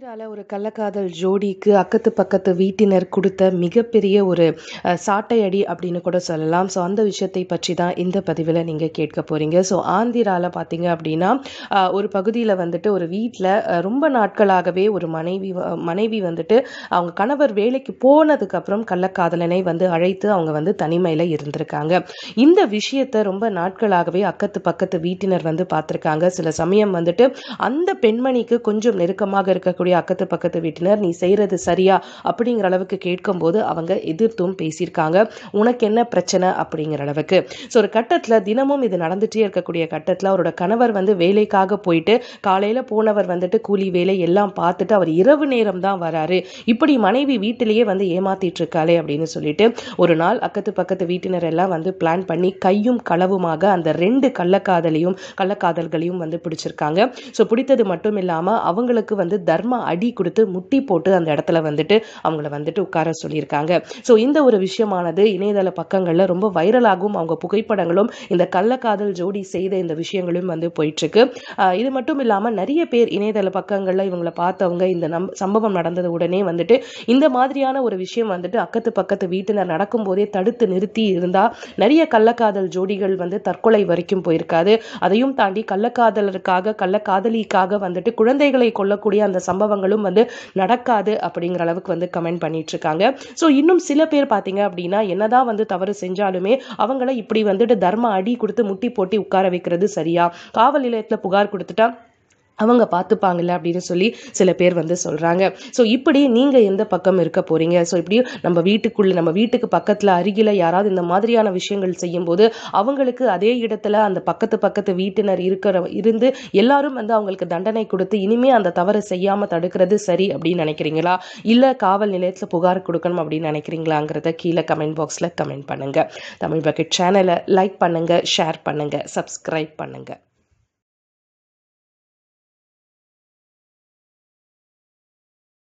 ஆந்திரால ஒரு கள்ளக்காதல் ஜோடிக்கு அக்கத்து பக்கத்து வீட்டினர் கொடுத்த மிகப்பெரிய ஒரு அஹ், சாட்டை அடி அப்படின்னு கூட சொல்லலாம் ஸோ அந்த விஷயத்தை பற்றி தான் இந்த பதிவில் நீங்கள் கேட்க போறீங்க ஸோ ஆந்திரால பார்த்தீங்க அப்படின்னா அஹ், ஒரு பகுதியில் வந்துட்டு ஒரு வீட்டில் ரொம்ப நாட்களாகவே ஒரு மனைவி வ- மனைவி வந்துட்டு அவங்க கணவர் வேலைக்கு போனதுக்கு அப்புறம் கள்ளக்காதலனை வந்து அழைத்து அவங்க வந்து தனிமையில் இருந்திருக்காங்க இந்த விஷயத்தை ரொம்ப நாட்களாகவே அக்கத்து பக்கத்து வீட்டினர் வந்து பார்த்துருக்காங்க சில சமயம் வந்துட்டு அந்த பெண்மணிக்கு கொஞ்சம் நெருக்கமாக இருக்கக்கூடிய அக்கத்து பக்கத்து வீட்டினர் நீ செய்யறது சரியா அப்படிங்கிற அளவுக்கு கேட்கும்போது அவங்க எதிர்த்தும் பேசியிருக்காங்க உனக்கு என்ன பிரச்சனை அப்படிங்கிற அளவுக்கு ஸோ ஒரு கட்டத்தில் தினமும் இது நடந்துட்டே இருக்கக்கூடிய கட்டத்தில் அவரோட கணவர் வந்து வேலைக்காக போயிட்டு காலையில் போனவர் வந்துட்டு கூலி வேலை எல்லாம் பார்த்துட்டு அவர் இரவு நேரம் தான் வராரு இப்படி மனைவி வீட்டிலேயே வந்து ஏமாத்திட்டு இருக்காளே அப்படின்னு சொல்லிட்டு ஒரு நாள் அக்கத்து பக்கத்து வீட்டினர் எல்லாம் வந்து பிளான் பண்ணி கையும் களவுமாக அந்த ரெண்டு கள்ளக்காதலையும் கள்ளக்காதல்களையும் வந்து பிடிச்சிருக்காங்க ஸோ பிடித்தது மட்டும் இல்லாமல் அவங்களுக்கு வந்து தர்ம அடி கொடுத்து முட்டி போட்டு அந்த இடத்துல வந்துட்டு அவங்கள வந்துட்டு உட்கார சொல்லியிருக்காங்க ஸோ இந்த ஒரு விஷயமானது இணையதள பக்கங்களில் ரொம்ப வைரலாகவும் அவங்க புகைப்படங்களும் இந்த கள்ளக்காதல் ஜோடி செய்த இந்த விஷயங்களும் வந்து போயிட்டுருக்கு ஆஹ் இது மட்டும் இல்லாமல் நிறைய பேர் இணையதள பக்கங்களில் இவங்களை பார்த்தவங்க இந்த நம் சம்பவம் நடந்தது உடனே வந்துட்டு இந்த மாதிரியான ஒரு விஷயம் வந்துட்டு அக்கத்து பக்கத்து வீட்டினர் நடக்கும்போதே தடுத்து நிறுத்தி இருந்தால் நிறைய கள்ளக்காதல் ஜோடிகள் வந்து தற்கொலை வரைக்கும் போயிருக்காது அதையும் தாண்டி கள்ளக்காதலருக்காக கள்ளக்காதலிக்காக வந்துட்டு குழந்தைகளை கொல்லக்கூடிய அந்த சம்பவங்களும் வந்து நடக்காது அப்படிங்கிற அளவுக்கு வந்து கமெண்ட் பண்ணிட்டு இருக்காங்க ஸோ இன்னும் சில பேர் பார்த்தீங்க அப்படின்னா என்னதான் வந்து தவறு செஞ்சாலுமே அவங்கள இப்படி வந்துட்டு தர்ம அடி கொடுத்து முட்டி போட்டி உட்கார வைக்கிறது சரியா காவல் நிலையத்தில் புகார் கொடுத்துட்டா அவங்க பார்த்துப்பாங்கல்ல அப்படின்னு சொல்லி சில பேர் வந்து சொல்கிறாங்க ஸோ இப்படி நீங்கள் எந்த பக்கம் இருக்க போகிறீங்க ஸோ இப்படி நம்ம வீட்டுக்குள்ளே நம்ம வீட்டுக்கு பக்கத்தில் அருகில் யாராவது இந்த மாதிரியான விஷயங்கள் செய்யும்போது அவங்களுக்கு அதே இடத்துல அந்த பக்கத்து பக்கத்து வீட்டினர் இருக்கிற இருந்து எல்லாரும் வந்து அவங்களுக்கு தண்டனை கொடுத்து இனிமே அந்த தவறை செய்யாமல் தடுக்கிறது சரி அப்படின்னு நினைக்கிறீங்களா இல்லை காவல் நிலையத்தில் புகார் கொடுக்கணும் அப்படின்னு நினைக்கிறீங்களாங்கிறத கீழே கமெண்ட் பாக்ஸில் கமெண்ட் பண்ணுங்கள் தமிழ் பக்கெட் சேனலை லைக் பண்ணுங்கள் ஷேர் பண்ணுங்கள் சப்ஸ்கிரைப் பண்ணுங்கள்